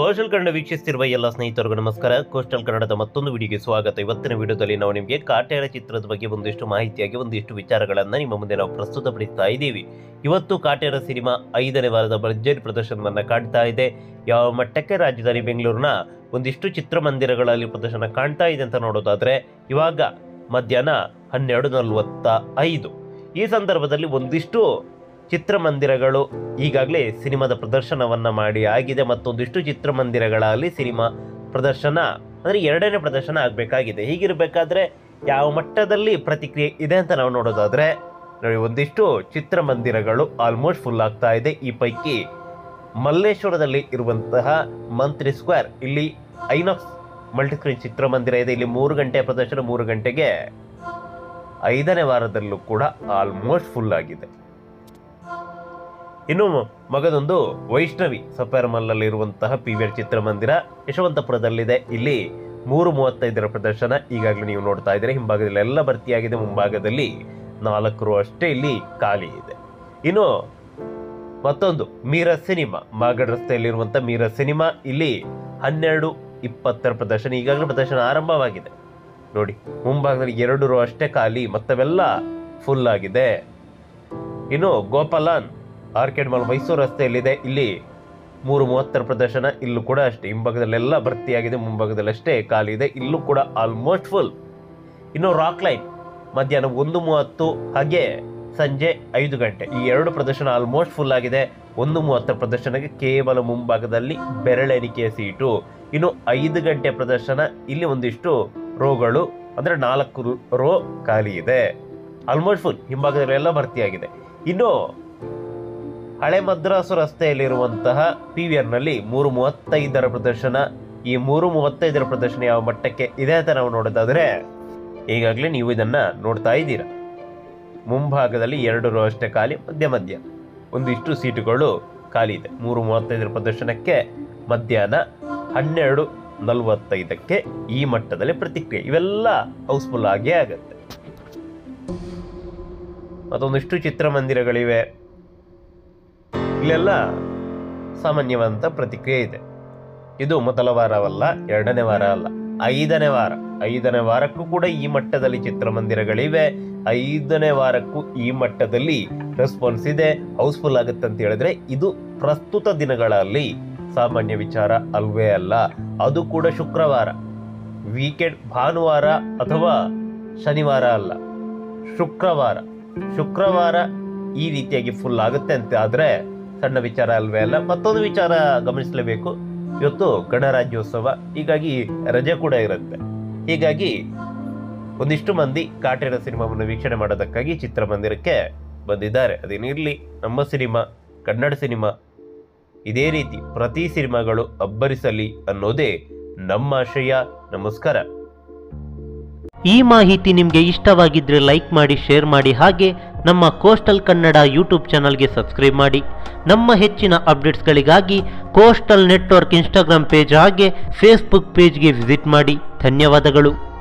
coastal Kannada ವೀಕ್ಷಿಸ್ತಿರುವ ಎಲ್ಲ ಸ್ನೇಹಿತರಿಗೂ ನಮಸ್ಕಾರ ಕೋಸ್ಟಲ್ ಕನ್ನಡದ ಮತ್ತೊಂದು ವಿಡಿಯೋಗೆ ಸ್ವಾಗತ ಇವತ್ತಿನ ವಿಡಿಯೋದಲ್ಲಿ ನಾವು ನಿಮಗೆ ಕಾಟೇರ ಚಿತ್ರದ ಬಗ್ಗೆ ಒಂದಿಷ್ಟು ಮಾಹಿತಿಯಾಗಿ ಒಂದಿಷ್ಟು ವಿಚಾರಗಳನ್ನು ನಿಮ್ಮ ಮುಂದೆ ನಾವು ಪ್ರಸ್ತುತಪಡಿಸ್ತಾ ಇದ್ದೀವಿ ಇವತ್ತು ಕಾಟೇರ ಸಿನಿಮಾ ಐದನೇ ವಾರದ ಭರ್ಜರಿ ಪ್ರದರ್ಶನವನ್ನು ಕಾಣ್ತಾ ಇದೆ ಯಾವ ಮಟ್ಟಕ್ಕೆ ರಾಜಧಾನಿ ಬೆಂಗಳೂರಿನ ಒಂದಿಷ್ಟು ಚಿತ್ರಮಂದಿರಗಳಲ್ಲಿ ಪ್ರದರ್ಶನ ಕಾಣ್ತಾ ಇದೆ ಅಂತ ನೋಡೋದಾದ್ರೆ ಇವಾಗ ಮಧ್ಯಾಹ್ನ ಹನ್ನೆರಡು ನಲವತ್ತ ಐದು ಈ ಸಂದರ್ಭದಲ್ಲಿ ಒಂದಿಷ್ಟು ಚಿತ್ರಮಂದಿರಗಳು ಈಗಾಗಲೇ ಸಿನಿಮಾದ ಪ್ರದರ್ಶನವನ್ನ ಮಾಡಿ ಆಗಿದೆ ಮತ್ತೊಂದಿಷ್ಟು ಚಿತ್ರಮಂದಿರಗಳಲ್ಲಿ ಸಿನಿಮಾ ಪ್ರದರ್ಶನ ಅಂದರೆ ಎರಡನೇ ಪ್ರದರ್ಶನ ಆಗಬೇಕಾಗಿದೆ ಹೀಗಿರಬೇಕಾದ್ರೆ ಯಾವ ಮಟ್ಟದಲ್ಲಿ ಪ್ರತಿಕ್ರಿಯೆ ಇದೆ ಅಂತ ನಾವು ನೋಡೋದಾದ್ರೆ ನೋಡಿ ಒಂದಿಷ್ಟು ಚಿತ್ರಮಂದಿರಗಳು ಆಲ್ಮೋಸ್ಟ್ ಫುಲ್ ಆಗ್ತಾ ಇದೆ ಈ ಪೈಕಿ ಮಲ್ಲೇಶ್ವರದಲ್ಲಿ ಇರುವಂತಹ ಮಂತ್ರಿ ಸ್ಕ್ವೇರ್ ಇಲ್ಲಿ ಐನಾಕ್ಸ್ ಮಲ್ಟಿಸ್ಕ್ರೀನ್ ಚಿತ್ರಮಂದಿರ ಇದೆ ಇಲ್ಲಿ ಮೂರು ಗಂಟೆ ಪ್ರದರ್ಶನ ಮೂರು ಗಂಟೆಗೆ ಐದನೇ ವಾರದಲ್ಲೂ ಕೂಡ ಆಲ್ಮೋಸ್ಟ್ ಫುಲ್ ಆಗಿದೆ ಇನ್ನು ಮಗದೊಂದು ವೈಷ್ಣವಿ ಸಫೇರ್ ಮಲ್ಲಲ್ಲಿ ಇರುವಂತಹ ಪಿ ವಿ ಆರ್ ಚಿತ್ರಮಂದಿರ ಯಶವಂತಪುರದಲ್ಲಿದೆ ಇಲ್ಲಿ ಮೂರು ಮೂವತ್ತೈದರ ಪ್ರದರ್ಶನ ಈಗಾಗಲೇ ನೀವು ನೋಡ್ತಾ ಇದ್ದೀರಿ ಹಿಂಭಾಗದಲ್ಲಿ ಎಲ್ಲ ಭರ್ತಿಯಾಗಿದೆ ಮುಂಭಾಗದಲ್ಲಿ ನಾಲ್ಕು ರೋ ಅಷ್ಟೇ ಇಲ್ಲಿ ಖಾಲಿ ಇದೆ ಇನ್ನು ಮತ್ತೊಂದು ಮೀರ ಸಿನಿಮಾ ಮಾಗಡ್ ರಸ್ತೆಯಲ್ಲಿರುವಂಥ ಮೀರ ಸಿನಿಮಾ ಇಲ್ಲಿ ಹನ್ನೆರಡು ಇಪ್ಪತ್ತರ ಪ್ರದರ್ಶನ ಈಗಾಗಲೇ ಪ್ರದರ್ಶನ ಆರಂಭವಾಗಿದೆ ನೋಡಿ ಮುಂಭಾಗದಲ್ಲಿ ಎರಡು ರೋ ಅಷ್ಟೇ ಖಾಲಿ ಮತ್ತವೆಲ್ಲ ಫುಲ್ ಆಗಿದೆ ಇನ್ನು ಗೋಪಾಲನ್ ಆರ್ಕೆಡ್ ಮಾಲ್ ಮೈಸೂರು ರಸ್ತೆಯಲ್ಲಿದೆ ಇಲ್ಲಿ ಮೂರು ಮೂವತ್ತರ ಪ್ರದರ್ಶನ ಇಲ್ಲೂ ಕೂಡ ಅಷ್ಟೇ ಹಿಂಭಾಗದಲ್ಲೆಲ್ಲ ಭರ್ತಿಯಾಗಿದೆ ಮುಂಭಾಗದಲ್ಲಿ ಅಷ್ಟೇ ಖಾಲಿ ಇದೆ ಇಲ್ಲೂ ಕೂಡ ಆಲ್ಮೋಸ್ಟ್ ಫುಲ್ ಇನ್ನು ರಾಕ್ ಲೈನ್ ಮಧ್ಯಾಹ್ನ ಒಂದು ಮೂವತ್ತು ಹಾಗೆ ಸಂಜೆ ಐದು ಗಂಟೆ ಈ ಎರಡು ಪ್ರದರ್ಶನ ಆಲ್ಮೋಸ್ಟ್ ಫುಲ್ ಆಗಿದೆ ಒಂದು ಮೂವತ್ತರ ಪ್ರದರ್ಶನಕ್ಕೆ ಕೇವಲ ಮುಂಭಾಗದಲ್ಲಿ ಬೆರಳೆಣಿಕೆಯ ಸೀಟು ಇನ್ನು ಐದು ಗಂಟೆ ಪ್ರದರ್ಶನ ಇಲ್ಲಿ ಒಂದಿಷ್ಟು ರೋಗಳು ಅಂದ್ರೆ ನಾಲ್ಕು ರೋ ಖಾಲಿ ಇದೆ ಆಲ್ಮೋಸ್ಟ್ ಫುಲ್ ಹಿಂಭಾಗದಲ್ಲೆಲ್ಲ ಭರ್ತಿಯಾಗಿದೆ ಇನ್ನು ಹಳೆ ಮದ್ರಾಸು ರಸ್ತೆಯಲ್ಲಿರುವಂತಹ ಪಿ ವಿ ಆರ್ನಲ್ಲಿ ಮೂರು ಮೂವತ್ತೈದರ ಪ್ರದರ್ಶನ ಈ ಮೂರು ಮೂವತ್ತೈದರ ಪ್ರದರ್ಶನ ಯಾವ ಮಟ್ಟಕ್ಕೆ ಇದೆ ಅಂತ ನಾವು ನೋಡೋದಾದ್ರೆ ಈಗಾಗಲೇ ನೀವು ಇದನ್ನ ನೋಡ್ತಾ ಇದ್ದೀರಾ ಮುಂಭಾಗದಲ್ಲಿ ಎರಡು ರೋ ಅಷ್ಟೇ ಖಾಲಿ ಮಧ್ಯ ಮಧ್ಯ ಒಂದಿಷ್ಟು ಸೀಟುಗಳು ಖಾಲಿ ಇದೆ ಮೂರು ಮೂವತ್ತೈದರ ಪ್ರದರ್ಶನಕ್ಕೆ ಮಧ್ಯಾಹ್ನ ಹನ್ನೆರಡು ನಲವತ್ತೈದಕ್ಕೆ ಈ ಮಟ್ಟದಲ್ಲಿ ಪ್ರತಿಕ್ರಿಯೆ ಇವೆಲ್ಲ ಹೌಸ್ಫುಲ್ ಆಗೇ ಆಗತ್ತೆ ಮತ್ತೊಂದಿಷ್ಟು ಚಿತ್ರಮಂದಿರಗಳಿವೆ ಇಲ್ಲೆಲ್ಲ ಸಾಮಾನ್ಯವಂತ ಪ್ರತಿಕ್ರಿಯೆ ಇದೆ ಇದು ಮೊದಲ ವಾರವಲ್ಲ ಎರಡನೇ ವಾರ ಅಲ್ಲ ಐದನೇ ವಾರ ಐದನೇ ವಾರಕ್ಕೂ ಕೂಡ ಈ ಮಟ್ಟದಲ್ಲಿ ಚಿತ್ರಮಂದಿರಗಳಿವೆ ಐದನೇ ವಾರಕ್ಕೂ ಈ ಮಟ್ಟದಲ್ಲಿ ರೆಸ್ಪಾನ್ಸ್ ಇದೆ ಹೌಸ್ಫುಲ್ ಆಗುತ್ತೆ ಅಂತ ಹೇಳಿದ್ರೆ ಇದು ಪ್ರಸ್ತುತ ದಿನಗಳಲ್ಲಿ ಸಾಮಾನ್ಯ ವಿಚಾರ ಅಲ್ವೇ ಅಲ್ಲ ಅದು ಕೂಡ ಶುಕ್ರವಾರ ವೀಕೆಂಡ್ ಭಾನುವಾರ ಅಥವಾ ಶನಿವಾರ ಅಲ್ಲ ಶುಕ್ರವಾರ ಶುಕ್ರವಾರ ಈ ರೀತಿಯಾಗಿ ಫುಲ್ ಆಗುತ್ತೆ ಅಂತ ಆದ್ರೆ ಸಣ್ಣ ವಿಚಾರ ಅಲ್ವೇ ಅಲ್ಲ ಮತ್ತೊಂದು ವಿಚಾರ ಗಮನಿಸಲೇಬೇಕು ಇವತ್ತು ಗಣರಾಜ್ಯೋತ್ಸವ ಹೀಗಾಗಿ ರಜೆ ಕೂಡ ಇರುತ್ತೆ ಹೀಗಾಗಿ ಒಂದಿಷ್ಟು ಮಂದಿ ಕಾಟೇರ ಸಿನಿಮಾವನ್ನು ವೀಕ್ಷಣೆ ಮಾಡೋದಕ್ಕಾಗಿ ಚಿತ್ರಮಂದಿರಕ್ಕೆ ಬಂದಿದ್ದಾರೆ ಅದೇನಿರಲಿ ನಮ್ಮ ಸಿನಿಮಾ ಕನ್ನಡ ಸಿನಿಮಾ ಇದೇ ರೀತಿ ಪ್ರತಿ ಸಿನಿಮಾಗಳು ಅಬ್ಬರಿಸಲಿ ಅನ್ನೋದೇ ನಮ್ಮ ಆಶಯ ನಮಸ್ಕಾರ ಈ ಮಾಹಿತಿ ನಿಮಗೆ ಇಷ್ಟವಾಗಿದ್ದರೆ ಲೈಕ್ ಮಾಡಿ ಶೇರ್ ಮಾಡಿ ಹಾಗೆ ನಮ್ಮ ಕೋಸ್ಟಲ್ ಕನ್ನಡ ಯೂಟ್ಯೂಬ್ ಚಾನಲ್ಗೆ ಸಬ್ಸ್ಕ್ರೈಬ್ ಮಾಡಿ ನಮ್ಮ ಹೆಚ್ಚಿನ ಅಪ್ಡೇಟ್ಸ್ಗಳಿಗಾಗಿ ಕೋಸ್ಟಲ್ ನೆಟ್ವರ್ಕ್ ಇನ್ಸ್ಟಾಗ್ರಾಮ್ ಪೇಜ್ ಹಾಗೆ ಫೇಸ್ಬುಕ್ ಪೇಜ್ಗೆ ವಿಸಿಟ್ ಮಾಡಿ ಧನ್ಯವಾದಗಳು